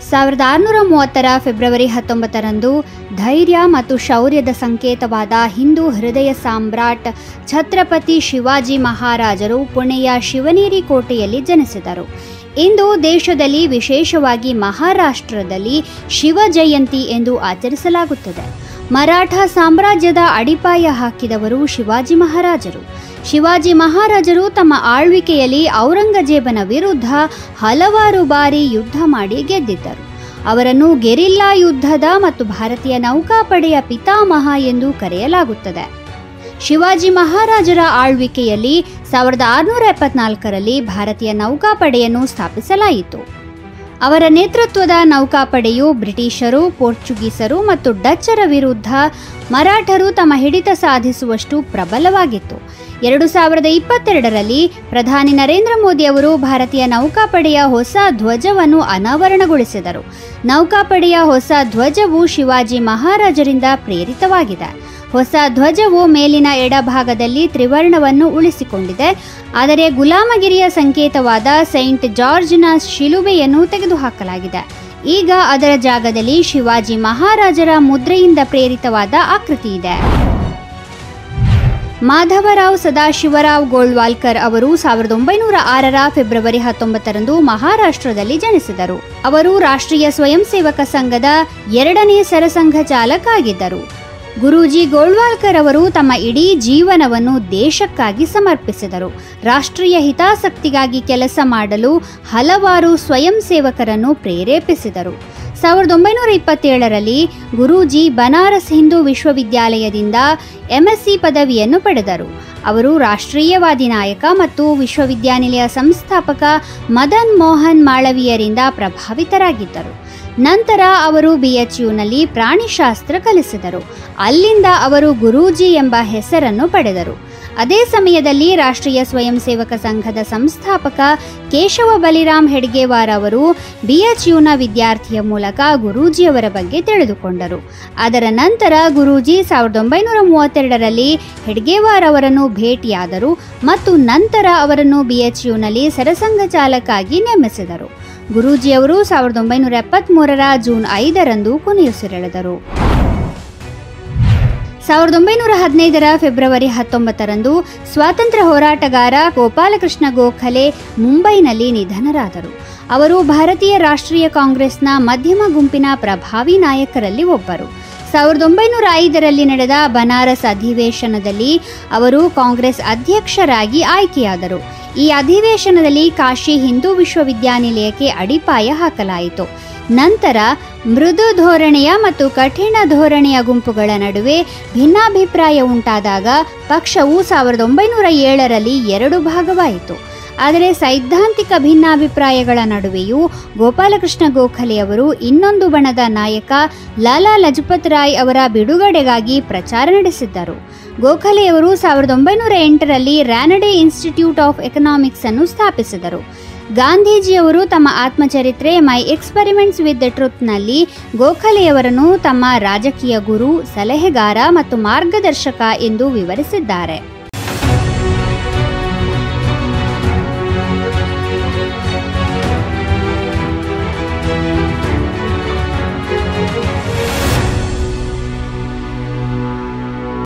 ಸಾವಿರದ ಆರುನೂರ ಮೂವತ್ತರ ಫೆಬ್ರವರಿ ಹತ್ತೊಂಬತ್ತರಂದು ಧೈರ್ಯ ಮತ್ತು ಶೌರ್ಯದ ಸಂಕೇತವಾದ ಹಿಂದೂ ಹೃದಯ ಸಾಮ್ರಾಟ್ ಛತ್ರಪತಿ ಶಿವಾಜಿ ಮಹಾರಾಜರು ಪುಣೆಯ ಶಿವನೇರಿ ಕೋಟೆಯಲ್ಲಿ ಜನಿಸಿದರು ಇಂದು ದೇಶದಲ್ಲಿ ವಿಶೇಷವಾಗಿ ಮಹಾರಾಷ್ಟ್ರದಲ್ಲಿ ಶಿವ ಜಯಂತಿ ಎಂದು ಆಚರಿಸಲಾಗುತ್ತದೆ ಮರಾಠ ಸಾಮ್ರಾಜ್ಯದ ಅಡಿಪಾಯ ಹಾಕಿದವರು ಶಿವಾಜಿ ಮಹಾರಾಜರು ಶಿವಾಜಿ ಮಹಾರಾಜರು ತಮ್ಮ ಆಳ್ವಿಕೆಯಲ್ಲಿ ಔರಂಗಜೇಬನ ವಿರುದ್ಧ ಹಲವಾರು ಬಾರಿ ಯುದ್ಧ ಮಾಡಿ ಗೆದ್ದಿದ್ದರು ಅವರನ್ನು ಗೆರಿಲ್ಲಾ ಯುದ್ಧದ ಮತ್ತು ಭಾರತೀಯ ನೌಕಾಪಡೆಯ ಪಿತಾಮಹ ಎಂದು ಕರೆಯಲಾಗುತ್ತದೆ ಶಿವಾಜಿ ಮಹಾರಾಜರ ಆಳ್ವಿಕೆಯಲ್ಲಿ ಸಾವಿರದ ಆರುನೂರ ಎಪ್ಪತ್ನಾಲ್ಕರಲ್ಲಿ ಭಾರತೀಯ ನೌಕಾಪಡೆಯನ್ನು ಸ್ಥಾಪಿಸಲಾಯಿತು ಅವರ ನೇತೃತ್ವದ ನೌಕಾಪಡೆಯು ಬ್ರಿಟಿಷರು ಪೋರ್ಚುಗೀಸರು ಮತ್ತು ಡಚ್ಚರ ವಿರುದ್ಧ ಮರಾಠರು ತಮ್ಮ ಹಿಡಿತ ಸಾಧಿಸುವಷ್ಟು ಪ್ರಬಲವಾಗಿತ್ತು ಎರಡು ಸಾವಿರದ ಇಪ್ಪತ್ತೆರಡರಲ್ಲಿ ಪ್ರಧಾನಿ ನರೇಂದ್ರ ಮೋದಿ ಅವರು ಭಾರತೀಯ ನೌಕಾಪಡೆಯ ಹೊಸ ಧ್ವಜವನ್ನು ಅನಾವರಣಗೊಳಿಸಿದರು ನೌಕಾಪಡೆಯ ಹೊಸ ಧ್ವಜವು ಶಿವಾಜಿ ಮಹಾರಾಜರಿಂದ ಪ್ರೇರಿತವಾಗಿದೆ ಹೊಸ ಧ್ವಜವು ಮೇಲಿನ ಎಡಭಾಗದಲ್ಲಿ ತ್ರಿವರ್ಣವನ್ನು ಉಳಿಸಿಕೊಂಡಿದೆ ಆದರೆ ಗುಲಾಮಗಿರಿಯ ಸಂಕೇತವಾದ ಸೈಂಟ್ ಜಾರ್ಜ್ನ ಶಿಲುಬೆಯನ್ನು ತೆಗೆದುಹಾಕಲಾಗಿದೆ ಈಗ ಅದರ ಜಾಗದಲ್ಲಿ ಶಿವಾಜಿ ಮಹಾರಾಜರ ಮುದ್ರೆಯಿಂದ ಪ್ರೇರಿತವಾದ ಆಕೃತಿ ಇದೆ ಮಾಧವರಾವ್ ಸದಾಶಿವರಾವ್ ಗೋಳ್ವಾಲ್ಕರ್ ಅವರು ಸಾವಿರದ ಒಂಬೈನೂರ ಆರರ ಫೆಬ್ರವರಿ ಹತ್ತೊಂಬತ್ತರಂದು ಮಹಾರಾಷ್ಟ್ರದಲ್ಲಿ ಜನಿಸಿದರು ಅವರು ರಾಷ್ಟ್ರೀಯ ಸ್ವಯಂ ಸೇವಕ ಸಂಘದ ಎರಡನೇ ಸರಸಂಘ ಚಾಲಕ ಆಗಿದ್ದರು ಗುರೂಜಿ ಗೋಳ್ವಾಲ್ಕರ್ ಅವರು ತಮ್ಮ ಇಡೀ ಜೀವನವನ್ನು ದೇಶಕ್ಕಾಗಿ ಸಮರ್ಪಿಸಿದರು ರಾಷ್ಟ್ರೀಯ ಹಿತಾಸಕ್ತಿಗಾಗಿ ಕೆಲಸ ಮಾಡಲು ಹಲವಾರು ಸ್ವಯಂ ಸೇವಕರನ್ನು ಪ್ರೇರೇಪಿಸಿದರು ಸಾವಿರದ ಒಂಬೈನೂರ ಇಪ್ಪತ್ತೇಳರಲ್ಲಿ ಗುರೂಜಿ ಬನಾರಸ್ ಹಿಂದೂ ವಿಶ್ವವಿದ್ಯಾಲಯದಿಂದ ಎಂಎಸ್ಸಿ ಪದವಿಯನ್ನು ಪಡೆದರು ಅವರು ರಾಷ್ಟ್ರೀಯವಾದಿ ನಾಯಕ ಮತ್ತು ವಿಶ್ವವಿದ್ಯಾನಿಲಯ ಸಂಸ್ಥಾಪಕ ಮದನ್ ಮೋಹನ್ ಮಾಳವೀಯರಿಂದ ಪ್ರಭಾವಿತರಾಗಿದ್ದರು ನಂತರ ಅವರು ಬಿಎಚ್ಯುನಲ್ಲಿ ಪ್ರಾಣಿಶಾಸ್ತ್ರ ಕಲಿಸಿದರು ಅಲ್ಲಿಂದ ಅವರು ಗುರೂಜಿ ಎಂಬ ಹೆಸರನ್ನು ಪಡೆದರು ಅದೇ ಸಮಯದಲ್ಲಿ ರಾಷ್ಟ್ರೀಯ ಸ್ವಯಂ ಸೇವಕ ಸಂಘದ ಸಂಸ್ಥಾಪಕ ಕೇಶವ ಬಲಿರಾಮ್ ಹೆಡ್ಗೇವಾರ್ ಅವರು ಬಿಎಚ್ಯುನ ವಿದ್ಯಾರ್ಥಿಯ ಮೂಲಕ ಗುರೂಜಿಯವರ ಬಗ್ಗೆ ತಿಳಿದುಕೊಂಡರು ಅದರ ನಂತರ ಗುರೂಜಿ ಸಾವಿರದ ಒಂಬೈನೂರ ಮೂವತ್ತೆರಡರಲ್ಲಿ ಹೆಡ್ಗೇವಾರ್ ಅವರನ್ನು ಭೇಟಿಯಾದರು ಮತ್ತು ನಂತರ ಅವರನ್ನು ಬಿಎಚ್ಯುನಲ್ಲಿ ಸರಸಂಘ ಚಾಲಕಾಗಿ ನೇಮಿಸಿದರು ಗುರೂಜಿಯವರು ಸಾವಿರದ ಒಂಬೈನೂರ ಎಪ್ಪತ್ತ್ಮೂರರ ಜೂನ್ ಐದರಂದು ಕೊನೆಯುಸಿರೆಳೆದರು ಸಾವಿರದ ಒಂಬೈನೂರ ಹದಿನೈದರ ಫೆಬ್ರವರಿ ಹತ್ತೊಂಬತ್ತರಂದು ಸ್ವಾತಂತ್ರ್ಯ ಹೋರಾಟಗಾರ ಗೋಪಾಲಕೃಷ್ಣ ಗೋಖಲೆ ಮುಂಬೈನಲ್ಲಿ ನಿಧನರಾದರು ಅವರು ಭಾರತೀಯ ರಾಷ್ಟ್ರೀಯ ಕಾಂಗ್ರೆಸ್ನ ಮಧ್ಯಮ ಗುಂಪಿನ ಪ್ರಭಾವಿ ನಾಯಕರಲ್ಲಿ ಒಬ್ಬರು ಸಾವಿರದ ಒಂಬೈನೂರ ಐದರಲ್ಲಿ ನಡೆದ ಬನಾರಸ್ ಅಧಿವೇಶನದಲ್ಲಿ ಅವರು ಕಾಂಗ್ರೆಸ್ ಅಧ್ಯಕ್ಷರಾಗಿ ಆಯ್ಕೆಯಾದರು ಈ ಅಧಿವೇಶನದಲ್ಲಿ ಕಾಶಿ ಹಿಂದೂ ವಿಶ್ವವಿದ್ಯಾನಿಲಯಕ್ಕೆ ಅಡಿಪಾಯ ಹಾಕಲಾಯಿತು ನಂತರ ಮೃದು ಧೋರಣೆಯ ಮತ್ತು ಕಠಿಣ ಧೋರಣೆಯ ಗುಂಪುಗಳ ನಡುವೆ ಭಿನ್ನಾಭಿಪ್ರಾಯ ಉಂಟಾದಾಗ ಪಕ್ಷವು ಸಾವಿರದ ಒಂಬೈನೂರ ಏಳರಲ್ಲಿ ಎರಡು ಭಾಗವಾಯಿತು ಆದರೆ ಸೈದ್ಧಾಂತಿಕ ಭಿನ್ನಾಭಿಪ್ರಾಯಗಳ ನಡುವೆಯೂ ಗೋಪಾಲಕೃಷ್ಣ ಗೋಖಲೆ ಅವರು ಇನ್ನೊಂದು ಬಣದ ನಾಯಕ ಲಾಲಾ ಲಜಪತ್ ರಾಯ್ ಅವರ ಬಿಡುಗಡೆಗಾಗಿ ಪ್ರಚಾರ ನಡೆಸಿದ್ದರು ಗೋಖಲೆಯವರು ಸಾವಿರದ ಒಂಬೈನೂರ ಎಂಟರಲ್ಲಿ ರ್ಯಾನಡೆ ಇನ್ಸ್ಟಿಟ್ಯೂಟ್ ಆಫ್ ಎಕನಾಮಿಕ್ಸ್ ಅನ್ನು ಸ್ಥಾಪಿಸಿದರು ಗಾಂಧೀಜಿಯವರು ತಮ್ಮ ಆತ್ಮಚರಿತ್ರೆ ಮೈ ಎಕ್ಸ್ಪೆರಿಮೆಂಟ್ಸ್ ವಿತ್ ದ ಟ್ರುತ್ನಲ್ಲಿ ಗೋಖಲೆಯವರನ್ನು ತಮ್ಮ ರಾಜಕೀಯ ಗುರು ಸಲಹೆಗಾರ ಮತ್ತು ಮಾರ್ಗದರ್ಶಕ ಎಂದು ವಿವರಿಸಿದ್ದಾರೆ